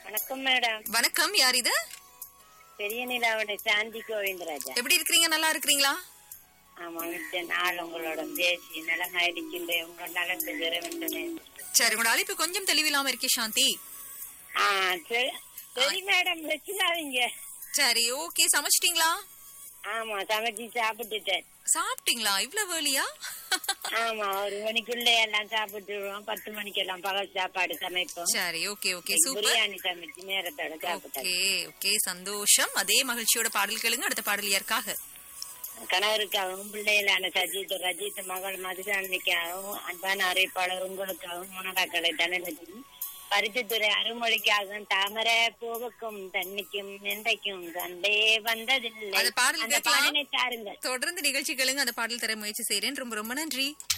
வணக்கம் மேடம் வணக்கம் யார் இது பெரிய நிலாவோட சாந்தி கோவிந்தராஜா எப்படி இருக்கிறீங்க நல்லா இருக்கிறீங்களா ஆமா மிச்ச நாள் உங்களோட பேசி நலமாயிடுக்கின்ற உங்க நலத்து பெற வேண்டும் சரி உங்களோட அழைப்பு கொஞ்சம் தெளிவில்லாம இருக்கே சாந்தி ஆ சரி சரி மேடம் வச்சுக்காதீங்க சரி ஓகே சமைச்சிட்டீங்களா ஆமா சமைச்சு சாப்பிட்டுட்டேன் சாப்பிட்டீங்களா இவ்வளவு வேலியா ஆமா ஒரு மணிக்குள்ள எல்லாம் சாப்பிட்டுருவோம் பத்து மணிக்கு எல்லாம் பகல் சாப்பாடு சமைப்போம் சரி ஓகே ஓகே சூப்பர் பிரியாணி சமைச்சு நேரத்தோட சாப்பிட்டேன் ஓகே ஓகே சந்தோஷம் அதே மகிழ்ச்சியோட பாடல் கேளுங்க அடுத்த பாடல் யாருக்காக கணவருக்காகவும் பிள்ளைகளான சஜித் ரஜித் மகள் மதுராணிக்காகவும் அன்பான அறிவிப்பாளர் உங்களுக்காகவும் மனதாக்களை தனலட்சுமி பருத்தித்துறை அருமொழிக்காகவும் தாமரை பூவுக்கும் தண்ணிக்கும் நெண்டைக்கும் சண்டே வந்ததில்லை அந்த பாடல் அந்த கேட்கலாம். பாடலை தாருங்கள் தொடர்ந்து நிகழ்ச்சி கேளுங்க அந்த பாடல் தர முயற்சி செய்றேன் ரொம்ப ரொம்ப நன்றி